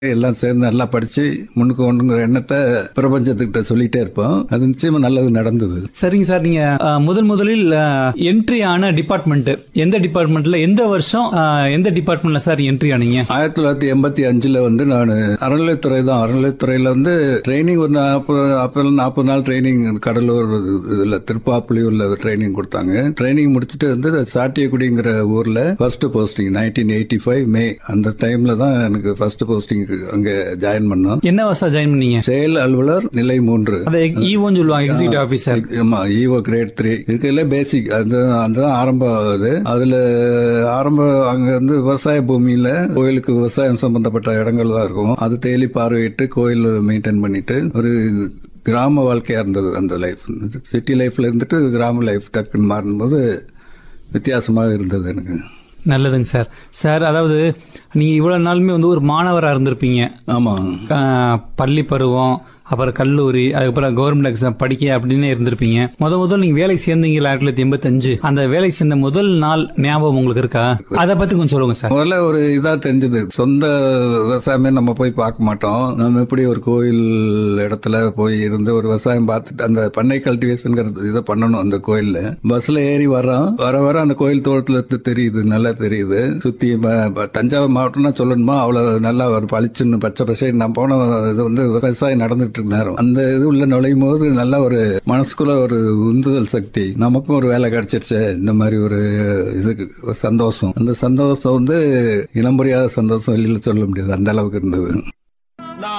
எல்லாம் சேர்ந்து நல்லா படிச்சு முன்னுக்கு ஒண்ணுங்கிற எண்ணத்தை பிரபஞ்சத்துக்கிட்ட சொல்லிட்டே இருப்போம் அது நிச்சயமா நல்லது நடந்தது சரிங்க சார் நீங்க அஹ், முதல் முதலில் என்ட்ரி ஆன டிபார்ட்மெண்ட் எந்த டிபார்ட்மெண்ட்ல எந்த வருஷம் அஹ், எந்த டிபார்ட்மெண்ட்ல சார் என்ட்ரி ஆனீங்க ஆயிரத்தி தொள்ளாயிரத்தி எண்பத்தி அஞ்சுல வந்து நான் அறநிலைத்துறை தான் அறநிலைத்துறையில வந்து ட்ரைனிங் ஒரு நாற்பது நாற்பது நாற்பது நாள் ட்ரைனிங் கடலூர் இதுல திருப்பாப்புலியூர்ல ட்ரைனிங் கொடுத்தாங்க ட்ரைனிங் முடிச்சுட்டு வந்து சாட்டியக்குடிங்கிற ஊர்ல first posting nineteen eighty five May அந்த டைம்ல தான் எனக்கு ஃபர்ஸ்ட் போஸ்டிங் அங்க ஜாயின் பண்ணோம் என்ன வருஷம் ஜாயின் பண்ணீங்க செயல் அலுவலர் நிலை மூன்று அதை ஈவோன்னு சொல்லுவாங்க எக்ஸிக்யூட்டிவ் ஆஃபீஸர் ஆமா ஈவோ கிரேட் த்ரீ இதுக்கெல்லாம் பேசிக் அது அதுதான் ஆரம்பம் ஆகுது அதுல ஆரம்ப அங்க வந்து விவசாய பூமியில கோயிலுக்கு விவசாயம் சம்பந்தப்பட்ட இடங்கள் தான் இருக்கும் அது தேலி பார்வையிட்டு கோயில் மெயின்டைன் பண்ணிட்டு ஒரு கிராம வாழ்க்கையா இருந்தது அந்த லைஃப் சிட்டி லைஃப்ல இருந்துட்டு கிராம லைஃப் டக்குன்னு மாறும்போது வித்தியாசமாக இருந்தது எனக்கு நல்லதுங்க சார் சார் அதாவது நீங்க இவ்வளவு நாளுமே வந்து ஒரு மாணவராக இருந்திருப்பீங்க ஆமா அஹ், பள்ளி பருவம் அப்புறம் கல்லூரி அதுக்கப்புறம் கவர்மெண்ட் எக்ஸாம் படிக்க அப்படின்னு இருந்திருப்பீங்க முத முதல் நீங்க வேலைக்கு சேர்ந்தீங்க ஆயிரத்தி தொள்ளாயிரத்தி எண்பத்தஞ்சு அந்த வேலைக்கு சேர்ந்த முதல் நாள் ஞாபகம் உங்களுக்கு இருக்கா அதை பத்தி கொஞ்சம் சொல்லுங்க சார் முதல்ல ஒரு இதா தெரிஞ்சது சொந்த விவசாயமே நம்ம போய் பார்க்க மாட்டோம் நம்ம எப்படி ஒரு கோயில் இடத்துல போய் இருந்து ஒரு விவசாயம் பார்த்துட்டு அந்த பண்ணை கல்டிவேஷன்ங்கிறது இதை பண்ணணும் அந்த கோயில்ல பஸ்ல ஏறி வரோம் வர வர அந்த கோயில் தோட்டத்துல தெ- தெரியுது நல்லா தெரியுது சுத்தி ப- ப- தஞ்சாவூர் மாவட்டம்னா சொல்லணுமா அவ்வளவு நல்லா ஒரு பளிச்சுன்னு பச்சை பசை நான் போன இது வந்து விவசாயம் நடந்துட்டு இருக்கு நேரம் அந்த இது உள்ள நுழையும் போது நல்ல ஒரு மனசுக்குள்ள ஒரு உந்துதல் சக்தி நமக்கும் ஒரு வேலை கிடைச்சிருச்சு இந்த மாதிரி ஒரு இதுக்கு ஒரு சந்தோஷம் அந்த சந்தோஷம் வந்து இனம் புரியாத சந்தோஷம் வெளியில சொல்ல முடியாது அந்த அளவுக்கு இருந்தது